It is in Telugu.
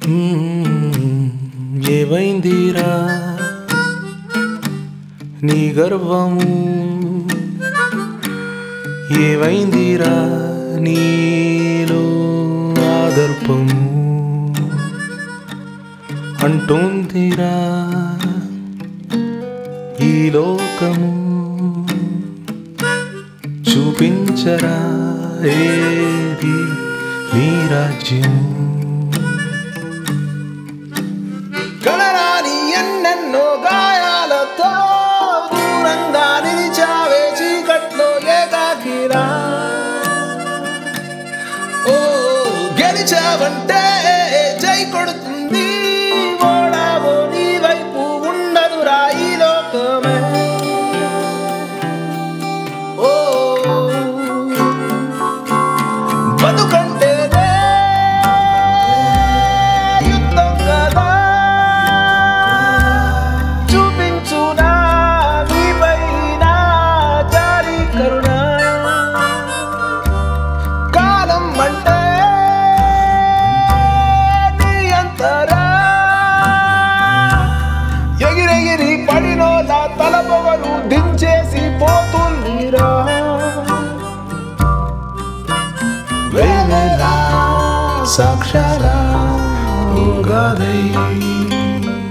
మ్మ్, ఏవైందిరా నీ గర్వము ఏవైందిరా నీలో ఆదర్పము అంటోందిరా ఈ లోకము చూపించరా ఏది నీ రాజ్యము కలరాని ఎన్నెన్నో గాయాలతో దూరంగా నిలిచావే చీకట్లో ఏకాకిరా ఓ గెలిచావంటే జై కొడుతుంది ఓడావో నీ వైపు ఉండదు రాయి లోకమే ఓ బతుకంటేనే యుద్ధం కదా చూపించునా నీపైన జారి కరుణ కాలం అంటే నీ అంతరా ఎగిరెగిరి పడినోలా తల పొగలు దించేసి పోతుందిరా వేళలా సాక్షాల ఉగాదై